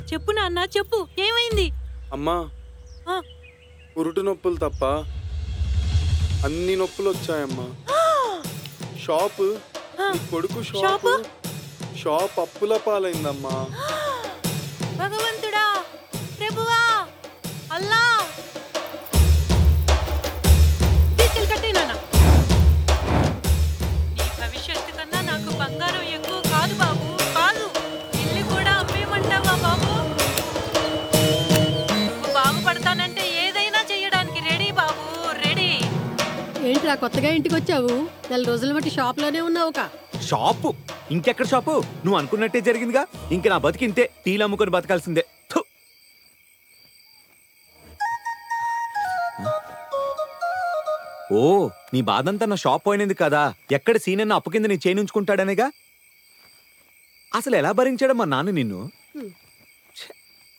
చెప్పు నాన్న చెప్పు ఏమైంది అమ్మా ఆ, పురుటు నొప్పులు తప్ప అన్ని నొప్పులు వచ్చాయమ్మా షాప్ నీ కొడుకు షాప్ షాపు? షాప్ అప్పుల పాలైందమ్మా భగవంతుడా ప్రభువా అల్లా తీసుకెళ్ళి కట్టే నాన్న నీ భవిష్యత్తు కన్నా నాకు బంగారం ఎక్కువ కాదు బాబు కాదు ఇల్లు కూడా అమ్మేమంటావా బాబు నువ్వు బాగుపడతానంటే ఏదైనా చేయడానికి రెడీ బాబు రెడీ ఏంట్రా కొత్తగా ఇంటికి వచ్చావు నెల రోజుల బట్టి షాప్లోనే ఉన్నావు కా షాపు ఇంకెక్కడ షాపు నువ్వు అనుకున్నట్టే జరిగిందిగా ఇంక నా బతికింతే టీలు అమ్ముకొని బతకాల్సిందే థు. ఓ నీ బాధంతా నా షాప్ పోయినది కదా ఎక్కడ సీనన్న అప్పు కింద నీ చేయించుకుంటాడనేగా అసలు ఎలా భరించాడు మా నాన్న నిన్ను